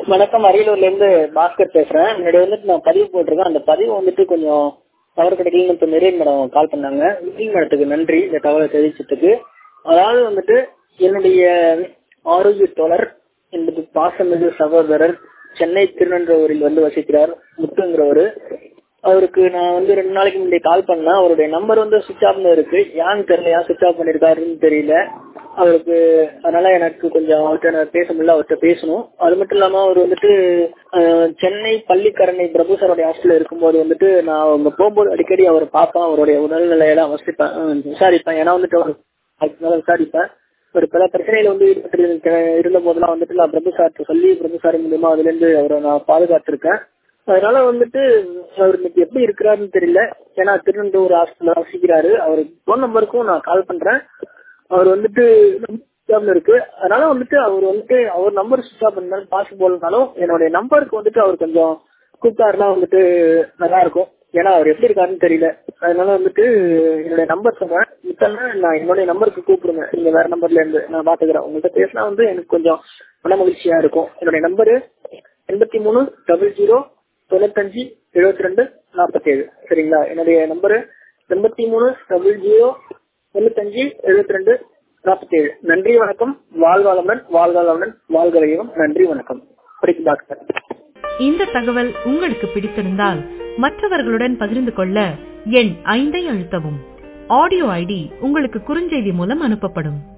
வணக்கம் அரியலூர்ல இருந்து பாஸ்கர் பேசுறேன் முன்னாடி வந்துட்டு நான் பதிவு போட்டிருக்கேன் அந்த பதிவு வந்துட்டு கொஞ்சம் தவறு கிடைக்கலன்னு இப்ப மெரீன் மேடம் கால் பண்ணாங்க மெரீன் மேடத்துக்கு நன்றி இந்த தகவலை தெரிவிச்சதுக்கு அதாவது வந்துட்டு என்னுடைய ஆரோக்கிய தோழர் என்பது பாசமிகு சகோதரர் சென்னை திருநன்றவூரில் வந்து வசிக்கிறார் முத்துங்கிறவரு அவருக்கு நான் வந்து ரெண்டு நாளைக்கு முன்னாடி கால் பண்ணேன் அவருடைய நம்பர் வந்து சுவிச் ஆஃப்னு இருக்கு ஏன்னு தெரியல ஏன் சுவிச் ஆஃப் பண்ணிருக்காருன்னு தெரியல அவருக்கு அதனால எனக்கு கொஞ்சம் அவர்கிட்ட நான் பேச முடியல அவர்கிட்ட பேசணும் அது மட்டும் இல்லாம அவர் வந்துட்டு அஹ், சென்னை பள்ளிக்கரணை பிரபு சாரோடைய ஹாஸ்டல்ல இருக்கும்போது வந்துட்டு நான் அவங்க போகும்போது அடிக்கடி அவர் பார்ப்பேன் அவருடைய உடல்நிலையெல்லாம் வசிப்பேன் அஹ், விசாரிப்பேன் ஏன்னா வந்துட்டு அவர் அதுக்கு மேல விசாரிப்பேன் ஒரு பல பிரச்சனையில வந்து ஈடுபட்டு இருக்க- இருந்த போதெல்லாம் வந்துட்டு நான் பிரபு சார்ட்ட சொல்லி பிரபு சார் மூலியமா அதுல இருந்து அவரை நான் பாதுகாத்திருக்கேன் அதனால வந்துட்டு அவர் இன்னைக்கு எப்படி இருக்கிறாருன்னு தெரியல ஏன்னா திருநெல்வேலி ஹாஸ்டல்ல வசிக்கிறாரு அவர் போன் நம்பருக்கும் நான் கால் பண்றேன் அவர் வந்துட்டு ஜாப்ல இருக்கு அதனால வந்துட்டு அவர் வந்துட்டு அவர் நம்பர் சுவிச் ஆஃப் பண்ணாலும் பாசிபிள்னாலும் என்னுடைய நம்பருக்கு வந்துட்டு அவர் கொஞ்சம் கூப்பிட்டாருன்னா வந்துட்டு நல்லா இருக்கும் ஏன்னா அவர் எப்படி இருக்காருன்னு தெரியல அதனால வந்துட்டு என்னுடைய நம்பர் சொல்றேன் மித்தம்னா நான் என்னுடைய நம்பருக்கு கூப்பிடுங்க நீங்க வேற நம்பர்ல இருந்து நான் பாத்துக்கிறேன் உங்கள்கிட்ட பேசினா வந்து எனக்கு கொஞ்சம் மன மகிழ்ச்சியா இருக்கும் என்னுடைய நம்பரு எண்பத்தி மூணு டபுள் ஜீரோ தொண்ணூத்தஞ்சு எழுபத்தி ரெண்டு நாற்பத்தி ஏழு சரிங்களா என்னுடைய நம்பரு எண்பத்தி மூணு டபுள் ஜீரோ தொண்ணூத்தஞ்சு எழுபத்தி ரெண்டு நாற்பத்தி ஏழு நன்றி வணக்கம் வாழ்வாளமுடன் வாழ்வாளமுடன் வாழ்கலையும் நன்றி வணக்கம் படிக்கும் டாக்டர் இந்த தகவல் உங்களுக்கு பிடித்திருந்தால் மற்றவர்களுடன் பகிர்ந்து கொள்ள எண் ஐந்தை அழுத்தவும் ஆடியோ ஐடி உங்களுக்கு குறுஞ்செய்தி மூலம் அனுப்பப்படும்